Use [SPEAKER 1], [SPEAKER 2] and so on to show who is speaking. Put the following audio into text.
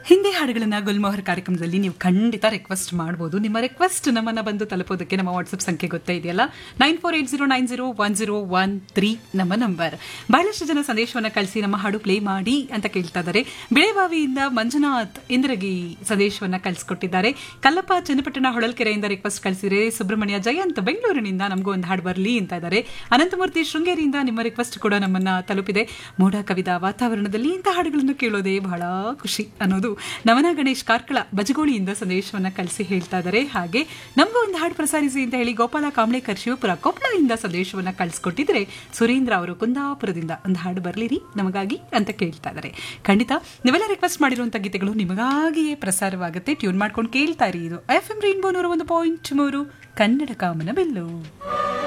[SPEAKER 1] ಹಿಂದಿ ಹಾಡುಗಳನ್ನ ಗುಲ್ಮೋಹರ್ ಕಾರ್ಯಕ್ರಮದಲ್ಲಿ ನೀವು ಖಂಡಿತ ರಿಕ್ವೆಸ್ಟ್ ಮಾಡಬಹುದು ನಿಮ್ಮ ರಿಕ್ವೆಸ್ಟ್ ನಮ್ಮನ್ನ ಬಂದು ತಲುಪೋದಕ್ಕೆ ನಮ್ಮ ವಾಟ್ಸ್ಆಪ್ ಸಂಖ್ಯೆ ಗೊತ್ತೇ ಇದೆಯಲ್ಲ nine four eight zero nine zero one zero one three ನಮ್ಮ ನಂಬರ್ ಬಹಳಷ್ಟು ಜನ ಸಂದೇಶವನ್ನ ಕಳಿಸಿ ನಮ್ಮ ಹಾಡು ಪ್ಲೇ ಮಾಡಿ ಅಂತ ಕೇಳ್ತಾ ಇದ್ದಾರೆ ಬಿಳೆಬಾವಿಯಿಂದ ಮಂಜುನಾಥ್ ಇಂದ್ರಗಿ ಸಂದೇಶವನ್ನ ಕಳಿಸ್ಕೊಟ್ಟಿದ್ದಾರೆ ಕಲ್ಲಪ್ಪ ಚನ್ನಪಟ್ಟಣ ಹೊಳಲ್ಕೆರೆಯಿಂದ ರಿಕ್ವೆಸ್ಟ್ ಕಳಿಸಿದ್ರೆ ಸುಬ್ರಹ್ಮಣ್ಯ ಜಯಂತ್ ಬೆಂಗಳೂರಿನಿಂದ ನಮಗೂ ಒಂದು ಹಾಡು ಬರಲಿ ಅಂತ ಇದ್ದಾರೆ ಅನಂತಮೂರ್ತಿ ಶೃಂಗೇರಿಯಿಂದ ನಿಮ್ಮ ರಿಕ್ವೆಸ್ಟ್ ಕೂಡ ನಮ್ಮನ್ನ ತಲುಪಿದೆ ಮೋಡ ಕವಿದ ವಾತಾವರಣದಲ್ಲಿ ಇಂಥ ಹಾಡುಗಳನ್ನು ಕೇಳೋದೇ ಬಹಳ ಖುಷಿ ಅನ್ನೋದು ನವನ ಗಣೇಶ್ ಕಾರ್ಕಳ ಬಜಗೋಳಿಯಿಂದ ಸಂದೇಶವನ್ನ ಕಳಿಸಿ ಹೇಳ್ತಾ ಇದ್ದಾರೆ ಹಾಗೆ ನಮಗೂ ಒಂದು ಹಾಡು ಪ್ರಸಾರಿಸಿ ಅಂತ ಹೇಳಿ ಗೋಪಾಲ ಕಾಂಬ್ಳೇಕರ್ ಶಿವಪುರ ಕೊಪ್ಪಳದಿಂದ ಸಂದೇಶವನ್ನ ಕಳಿಸ್ಕೊಟ್ಟಿದ್ರೆ ಸುರೇಂದ್ರ ಅವರು ಕುಂದಾಪುರದಿಂದ ಒಂದು ಹಾಡು ಬರಲಿರಿ ನಮಗಾಗಿ ಅಂತ ಕೇಳ್ತಾ ಇದ್ದಾರೆ ಖಂಡಿತ ನೀವೆಲ್ಲ ರಿಕ್ವೆಸ್ಟ್ ಮಾಡಿರುವಂಥ ಗೀತೆಗಳು ನಿಮಗಾಗಿಯೇ ಪ್ರಸಾರವಾಗುತ್ತೆ ಟ್ಯೂನ್ ಮಾಡ್ಕೊಂಡು ಕೇಳ್ತಾ ಇರಿ ಇದು ಎಫ್ ಎಂ ರೈನ್ಬೋ ನೂರ ಒಂದು ಪಾಯಿಂಟ್ ಮೂರು ಕನ್ನಡ ಕಾಮನ ಬೆಲ್ಲು